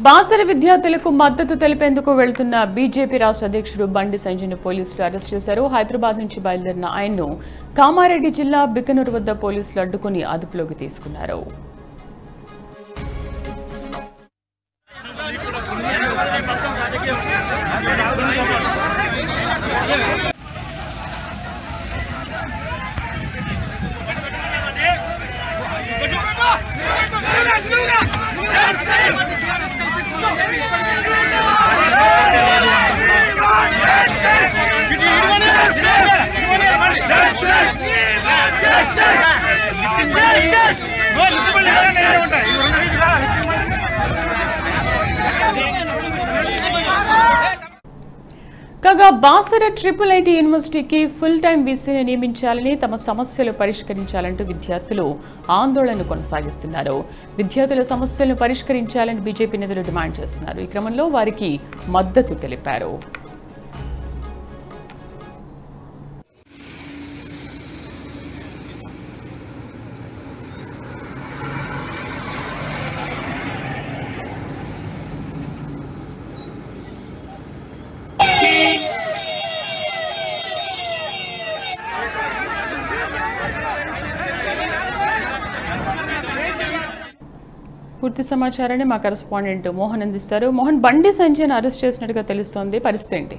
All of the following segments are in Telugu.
బాసర విద్యార్థులకు మద్దతు తెలిపేందుకు వెళ్తున్న బీజేపీ రాష్ట్ర అధ్యక్షుడు బండి సంజయ్ను పోలీసులు అరెస్ట్ చేశారు హైదరాబాద్ నుంచి బయలుదేరిన ఆయన్ను కామారెడ్డి జిల్లా బికనూరు వద్ద పోలీసులు అడ్డుకుని అదుపులోకి తీసుకున్నారు కాగా బాసర ట్రిపుల్ ఐటీ యూనివర్సిటీకి ఫుల్ టైం బీసీని నియమించాలని తమ సమస్యలు పరిష్కరించాలంటూ విద్యార్థులు ఆందోళన కొనసాగిస్తున్నారు విద్యార్థుల సమస్యలను పరిష్కరించాలని బీజేపీ నేతలు డిమాండ్ చేస్తున్నారు ఈ క్రమంలో వారికి మద్దతు తెలిపారు పూర్తి సమాచారాన్ని మా కరెస్పాండెంట్ మోహన్ అందిస్తారు మోహన్ బండి సంజయ్ను అరెస్ట్ చేసినట్టుగా తెలుస్తోంది పరిస్థితి ఏంటి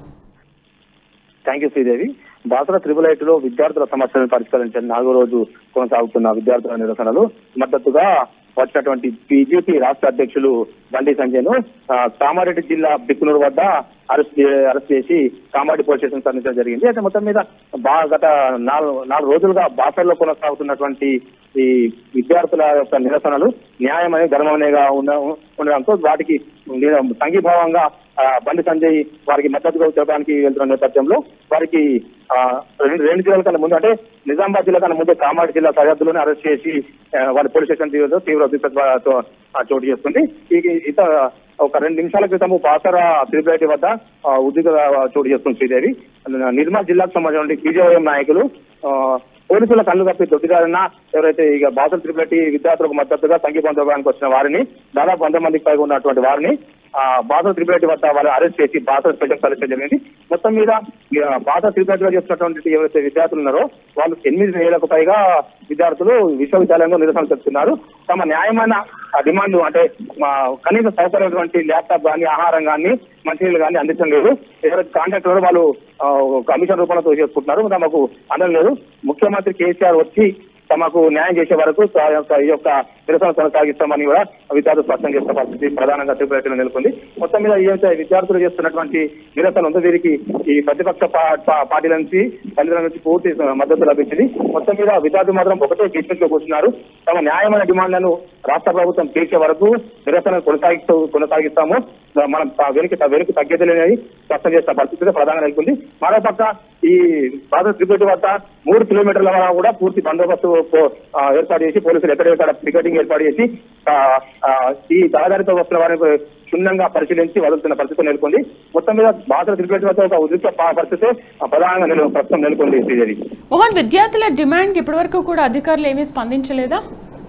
thank you Sridevi Basara triple IT లో విద్యార్థుల సమస్యలను పరిష్కరించని నాలుగో రోజు కొనసాగుతున్న విద్యార్థుల నిరసనలు మద్దతుగా వచ్చినటువంటి బీజేపీ రాష్ట్ర అధ్యక్షులు బండి సంజయ్ ను కామారెడ్డి జిల్లా బిక్కునూరు వద్ద అరెస్ట్ చే- అరెస్ట్ చేసి కామారెడ్డి పోలీస్ స్టేషన్ తరలించడం జరిగింది అయితే మొత్తం మీద బా- గత నాలుగు నాలుగు రోజులుగా బాసరలో కొనసాగుతున్నటువంటి ఈ విద్యార్థుల యొక్క నిరసనలు న్యాయమని ధర్మమనేగా ఉన్న ఉండడంతో వాటికి సంఘీభావంగా ఆ, బండి సంజయ్ వారికి మద్దతుగా చెప్పడానికి వెళ్తున్న నేపథ్యంలో వారికి ఆ, రెండు రెండు జిల్లాల కన్నా ముందు అంటే నిజామాబాద్ జిల్లా కన్నా ముందు కామారెడ్డి జిల్లా సరిహద్దులోనే అరెస్ట్ చేసి ఆ, వారి పోలీస్ స్టేషన్ తీవ్ర తీవ్ర ఉద్రిక్తతతో, ఆ, చోటు చేసుకుంది ఈ ఇత ఒక రెండు నిమిషాల క్రితం బాసర త్రిపురేటి వద్ద ఆ, ఉద్రిక్త చోటు చేసుకుంది శ్రీదేవి నిర్మల్ జిల్లాకు సంబంధించిన బీజేవైఎం నాయకులు ఆ, పోలీసుల కళ్ళు తప్పి దొడ్డిదారిన ఎవరైతే ఇక బాసర త్రిపురటి విద్యార్థులకు మద్దతుగా సంఘీభంతోగానికి వచ్చిన వారిని దాదాపు వంద మందికి పైగా ఉన్నటువంటి వారిని ఆ బాసర త్రిపురటి వద్ద వాళ్ళు అరెస్ట్ చేసి బాసర స్పెషల్ అరెస్ట్ జరిగింది మొత్తం మీద ఇక బాసర త్రిపురటిలో చేస్తున్నటువంటి ఎవరైతే విద్యార్థులు ఉన్నారో వాళ్ళు ఎనిమిది వేలకు పైగా విద్యార్థులు విశ్వవిద్యాలయంలో నిరసన చెప్తున్నారు తమ న్యాయమైన ఆ డిమాండ్ అంటే మా కనీస సౌకర్యమైనటువంటి ల్యాప్టాప్ కానీ ఆహారం కానీ మంచినీళ్ళు కానీ అందించడం లేదు ఎవరైతే కాంట్రాక్టర్ వాళ్ళు ఆ, కమిషన్ రూపంలో చేసుకుంటున్నారు తమకు అందడం లేదు ముఖ్యమంత్రి కేసీఆర్ వచ్చి తమకు న్యాయం చేసే వరకు తా- యొక్క- ఈ యొక్క నిరసన కొనసాగిస్తామని కూడా విద్యార్థులు స్పష్టం చేసిన పరిస్థితి ప్రధానంగా త్రిపురలో నెలకొంది మొత్తం మీద ఏదైతే విద్యార్థులు చేస్తున్నటువంటి నిరసన ఉందో వీరికి ఈ ప్రతిపక్ష పా- పా- పార్టీల నుంచి తల్లిదండ్రుల నుంచి పూర్తి మద్దతు లభించింది మొత్తం మీద విద్యార్థులు మాత్రం ఒకటే కిచెన్ లో కూర్చున్నారు తమ న్యాయమైన డిమాండ్లను రాష్ట్ర ప్రభుత్వం తీర్చే వరకు నిరసన కొనసాగిస్తూ కొనసాగిస్తాము మనం త- వెనక్కి వెనక్కి తగ్గేది లేని స్పష్టం చేసిన పరిస్థితి ప్రధానంగా నెలకొంది మరోపక్క ఈ బాధ త్రిపేట వద్ద మూడు కిలోమీటర్ల వరకు కూడా పూర్తి బందోబస్తు పో- ఆ, ఏర్పాటు చేసి పోలీసులు ఎక్కడెక్కడ టికెటింగ్ ఏర్పాటు చేసి ఆ, ఆ, ఈ దాదారితో వస్తున్న వారిని క్షుణ్ణంగా పరిశీలించి వదులుతున్న పరిస్థితి నెలకొంది మొత్తం మీద బాధ త్రిపేట వద్ద ఒక ఉద్రిక్త పా- పరిస్థితి ఆ, ప్రధానంగా నెల ప్రస్తుతం నెలకొంది శ్రీదేవి మోహన్ విద్యార్థుల డిమాండ్కి ఇప్పటివరకు కూడా అధికారులు ఏమీ స్పందించలేదా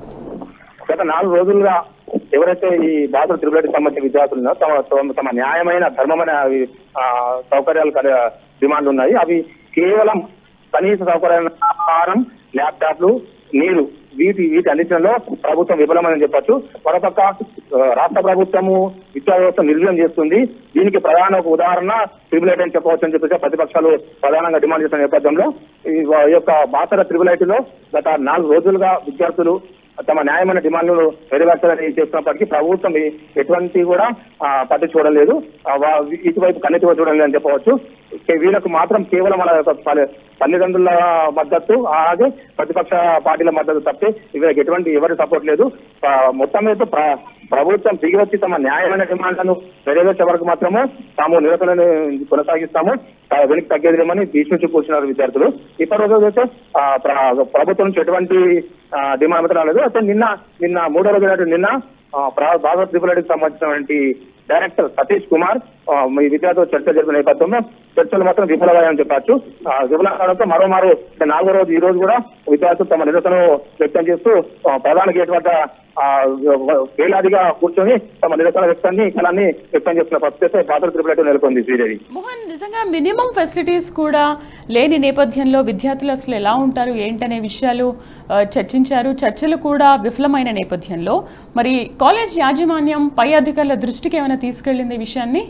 గత నాలుగు రోజులుగా ఎవరైతే ఈ బాధలు త్రిపురకి సంబంధించిన విద్యార్థులు ఉన్నారో తమ తమ- తమ న్యాయమైన ధర్మమైన అవి, ఆ, సౌకర్యాలు కల డిమాండ్లు ఉన్నాయి అవి కేవలం కనీస సౌకర్యాల ఆహారం ల్యాప్టాప్లు నీరు వీటి వీటి అందించడంలో ప్రభుత్వం విఫలమని చెప్పొచ్చు మరోపక్క ఆ, రాష్ట్ర ప్రభుత్వము విద్యా వ్యవస్థ నిర్వీర్యం చేస్తుంది దీనికి ప్రధాన ఒక ఉదాహరణ ట్రిబులైట్ అని చెప్పవచ్చు అని చెప్పేసి ప్రతిపక్షాలు ప్రధానంగా డిమాండ్ చేస్తున్న నేపథ్యంలో ఈ వా- ఈ యొక్క బాసర ట్రిబులైట్లో గత నాలుగు రోజులుగా విద్యార్థులు తమ న్యాయమైన డిమాండ్లను నెరవేర్చాలని చేస్తున్నప్పటికీ ప్రభుత్వం ఈ- ఎటువంటి కూడా ఆ, పట్టించుకోవడం లేదు ఆ, వా- ఇటువైపు కన్నెత్తి చూడడం లేదని చెప్పవచ్చు కే- వీళ్ళకు మాత్రం కేవలం మన యొక్క పల్లె- తల్లిదండ్రుల మద్దతు అలాగే ప్రతిపక్ష పార్టీల మద్దతు తప్పితే వీళ్ళకి ఎటువంటి ఎవరి సపోర్ట్ లేదు ఆ, మొత్తం మీద ప్ర- ప్రభుత్వం దిగి వచ్చి తమ న్యాయమైన డిమాండ్లను నెరవేర్చే వరకు మాత్రము తాము నిరసనను కొనసాగిస్తాము ఆ, వెనక్కి తగ్గేది లేమని భీష్మించి కూర్చున్నారు విద్యార్థులు ఇప్పటి రోజు అయితే ఆ, ప్ర- ప్రభుత్వం నుంచి ఎటువంటి ఆ, డిమాండ్ మాత్రం రాలేదు అయితే నిన్న నిన్న మూడో రోజు అయినటువంటి నిన్న ఆ, ప్ర- భాగవత్ త్రిపురకి సంబంధించినటువంటి డైరెక్టర్ సతీష్ కుమార్ ఆ, ఈ విద్యార్థులు చర్చ జరిపిన నేపథ్యంలో చర్చలు మాత్రం విఫలమయ్యాయని చెప్పచ్చు ఆ, విఫలం కావడంతో మరోమారు నాలుగో రోజు ఈ రోజు కూడా విద్యార్థులు తమ నిరసన వ్యక్తం చేస్తూ ఆ, ప్రధాన గేట్ వద్ద ఆ, వేలాదిగా కూర్చొని తమ నిరసన వ్యక్తాన్ని కళాన్ని వ్యక్తం చేస్తున్న పరిస్థితి బాధల త్రిపుల్ ఐటీ నెలకొంది శ్రీదేవి మోహన్ నిజంగా మినిమం ఫెసిలిటీస్ కూడా లేని నేపథ్యంలో విద్యార్థులు అసలు ఎలా ఉంటారు ఏంటనే విషయాలు ఆ, చర్చించారు చర్చలు కూడా విఫలమైన నేపథ్యంలో మరి కాలేజ్ యాజమాన్యం పై అధికారుల దృష్టికి ఏమైనా తీసుకెళ్లింది ఈ విషయాన్ని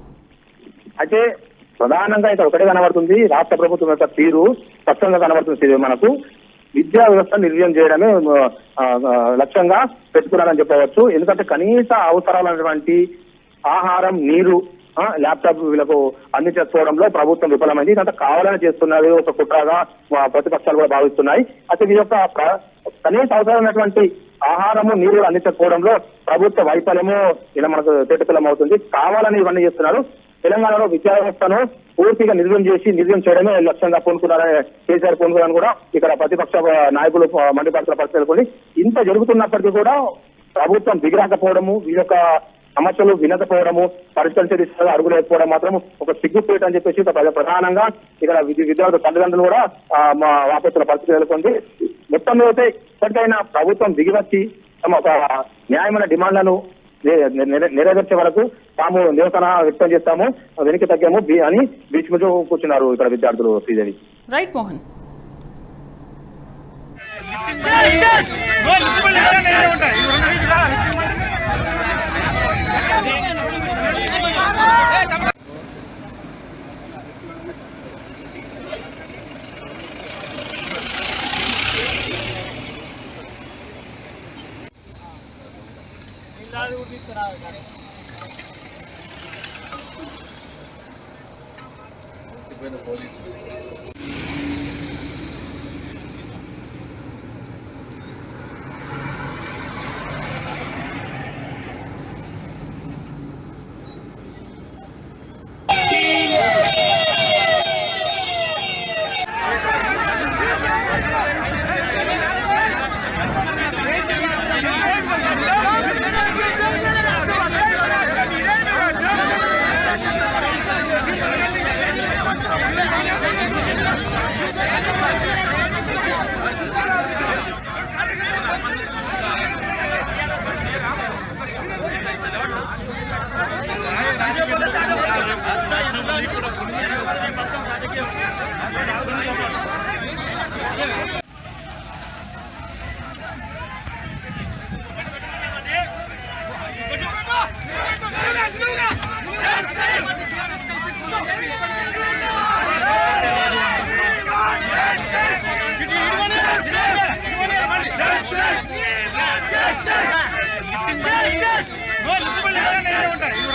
అయితే ప్రధానంగా ఇక్కడ ఒకటే కనబడుతుంది రాష్ట్ర ప్రభుత్వం యొక్క తీరు స్పష్టంగా కనబడుతుంది శ్రీదేవి మనకు విద్యా వ్యవస్థ నిర్వీర్యం చేయడమే ఆ, ఆ, లక్ష్యంగా పెట్టుకున్నారని చెప్పవచ్చు ఎందుకంటే కనీస అవసరాలైనటువంటి ఆహారం నీరు ఆ, ల్యాప్టాప్ వీళ్ళకు అందించకపోవడంలో ప్రభుత్వం విఫలమైంది ఇదంతా కావాలని చేస్తున్నది ఒక కుట్రగా ఆ, ప్రతిపక్షాలు కూడా భావిస్తున్నాయి అయితే ఈ యొక్క ప్ర- కనీస అవసరమైనటువంటి ఆహారము నీరు అందించకపోవడంలో ప్రభుత్వ వైఫల్యము ఇలా మనకు తేటతెల్లం అవుతుంది కావాలని ఇవన్నీ చేస్తున్నారు తెలంగాణలో విద్యా వ్యవస్థను పూర్తిగా నిర్వహణ చేసి నిర్వహణ చేయడమే లక్ష్యంగా పూనుకున్నారని కేసీఆర్ పూనుకున్నారని కూడా ఇక్కడ ప్రతిపక్ష నాయకులు మండిపడుతున్న పరిస్థితులు కొన్ని ఇంత జరుగుతున్నప్పటికీ కూడా ప్రభుత్వం దిగిరాకపోవడము వీళ్ళ యొక్క సమస్యలు వినకపోవడము పరిష్కరించే దిశగా అడుగులేకపోవడం మాత్రం ఒక సిగ్గుపేట అని చెప్పేసి ఒక ప్రధా- ప్రధానంగా ఇక్కడ విద్య- విద్యార్థుల తల్లిదండ్రులు కూడా ఆ, మా వాపోతున్న పరిస్థితి నెలకొంది మొత్తం మీద అయితే ఇప్పటికైనా ప్రభుత్వం దిగివచ్చి తమ ఒక న్యాయమైన డిమాండ్లను నె- నె- నెరవేర్చే వరకు తాము నిరసన వ్యక్తం చేస్తాము వెనక్కి తగ్గాము బి- అని బీచ్ మీద కూర్చున్నారు ఇక్కడ విద్యార్థులు శ్రీదేవి రైట్ మోహన్ Justice!